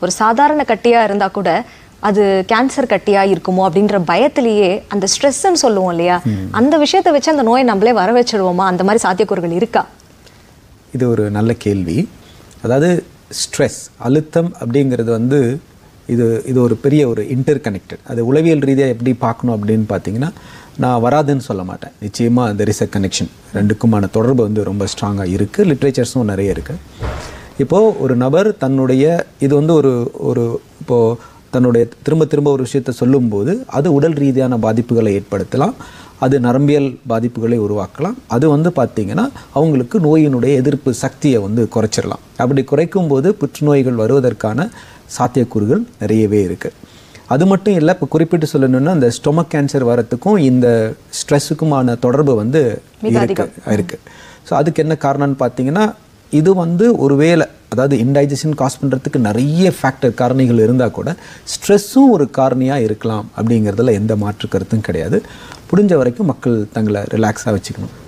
ஒரு சாதாரண கட்டியா இருந்தா கூட அது கேன்சர் கட்டியா இருக்குமோ அப்படின்ற பயத்திலேயே அந்த ஸ்ட்ரெஸ்ன்னு சொல்லுவோம் இல்லையா அந்த விஷயத்தை வச்சு அந்த நோயை நம்மளே வர வச்சிடுவோமா அந்த மாதிரி சாத்தியக்கூறுகள் இருக்கா இது ஒரு நல்ல கேள்வி அதாவது ஸ்ட்ரெஸ் அழுத்தம் அப்படிங்கிறது வந்து இது இது ஒரு பெரிய ஒரு இன்டர் கனெக்டட் அது உளவியல் ரீதியாக எப்படி பார்க்கணும் அப்படின்னு பார்த்தீங்கன்னா நான் வராதுன்னு சொல்ல மாட்டேன் நிச்சயமாக தெர் இஸ் அ கனெக்ஷன் ரெண்டுக்குமான தொடர்பு வந்து ரொம்ப ஸ்ட்ராங்காக இருக்குது லிட்ரேச்சர்ஸும் நிறைய இருக்குது இப்போது ஒரு நபர் தன்னுடைய இது வந்து ஒரு ஒரு இப்போது தன்னுடைய திரும்ப திரும்ப ஒரு விஷயத்தை சொல்லும்போது அது உடல் ரீதியான பாதிப்புகளை ஏற்படுத்தலாம் அது நரம்பியல் பாதிப்புகளை உருவாக்கலாம் அது வந்து பார்த்திங்கன்னா அவங்களுக்கு நோயினுடைய எதிர்ப்பு சக்தியை வந்து குறைச்சிடலாம் அப்படி குறைக்கும் போது புற்றுநோய்கள் வருவதற்கான சாத்தியக்கூறுகள் நிறையவே இருக்குது அது மட்டும் இல்லை இப்போ குறிப்பிட்டு சொல்லணும்னா இந்த ஸ்டொமக் கேன்சர் வரத்துக்கும் இந்த ஸ்ட்ரெஸ்ஸுக்குமான தொடர்பு வந்து இருக்கு இருக்கு ஸோ அதுக்கு என்ன காரணம்னு பார்த்தீங்கன்னா இது வந்து ஒருவேளை அதாவது இன்டைஜஷன் காஸ் பண்ணுறதுக்கு நிறைய ஃபேக்டர் காரணிகள் இருந்தால் கூட ஸ்ட்ரெஸ்ஸும் ஒரு காரணியாக இருக்கலாம் அப்படிங்கிறதுல எந்த மாற்று கருத்தும் கிடையாது முடிஞ்ச வரைக்கும் மக்கள் தங்களை ரிலாக்ஸாக வச்சுக்கணும்